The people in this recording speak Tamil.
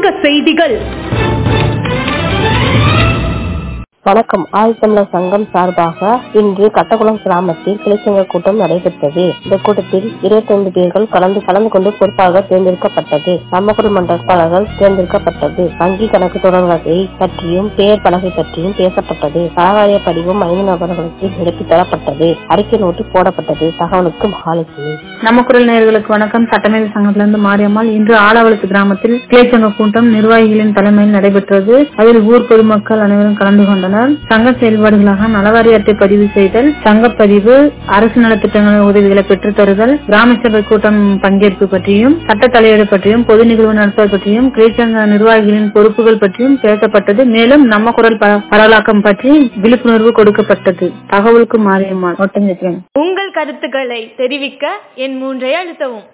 உலக செய்திகள் வணக்கம் ஆதித்தமிழர் சங்கம் சார்பாக இன்று கட்டகுளம் கிராமத்தில் கிளைச்சங்க கூட்டம் நடைபெற்றது இந்த கூட்டத்தில் இருபத்தி ஐந்து பேர்கள் கலந்து கலந்து கொண்டு பொறுப்பாக தேர்ந்தெடுக்கப்பட்டது நாமக்கல் மண்டலப்பாளர்கள் தேர்ந்தெடுக்கப்பட்டது வங்கி கணக்கு தொடர்வதை பற்றியும் பெயர் பலகை பற்றியும் பேசப்பட்டது சகாய படிவம் ஐந்து நபர்களுக்கு நிரப்பி தரப்பட்டது அறிக்கை நோட்டு போடப்பட்டது தகவலுக்கு மகாலட்சுமி நம்ம குரல் நேயர்களுக்கு வணக்கம் சட்டமேதை சங்கத்திலிருந்து மாரியம்மாள் இன்று ஆலாவளத்து கிராமத்தில் கிளைச்சங்க கூட்டம் நிர்வாகிகளின் தலைமையில் நடைபெற்றது அதில் ஊர் பொதுமக்கள் அனைவரும் கலந்து கொண்டனர் சங்க செயல்பாடுகளாக நலவாரி அட்டை பதிவு செய்தல் சங்கப்பதிவு அரசு நலத்திட்டங்களின் உதவிகளை பெற்றுத் தருதல் கிராம சபை கூட்டம் பங்கேற்பு பற்றியும் சட்ட தலையீடு பற்றியும் பொது நிகழ்வு நடத்துவது பற்றியும் கிளைச்சங்க நிர்வாகிகளின் பொறுப்புகள் பற்றியும் பேசப்பட்டது மேலும் நம்ம குரல் ப- பரவலாக்கம் பற்றி விழிப்புணர்வு கொடுக்கப்பட்டது தகவலுக்கு மாரியம்மாள் ஒட்டஞ்சத்திரம் உங்கள் கருத்துக்களை தெரிவிக்க என் மூன்றை அழுத்தவும்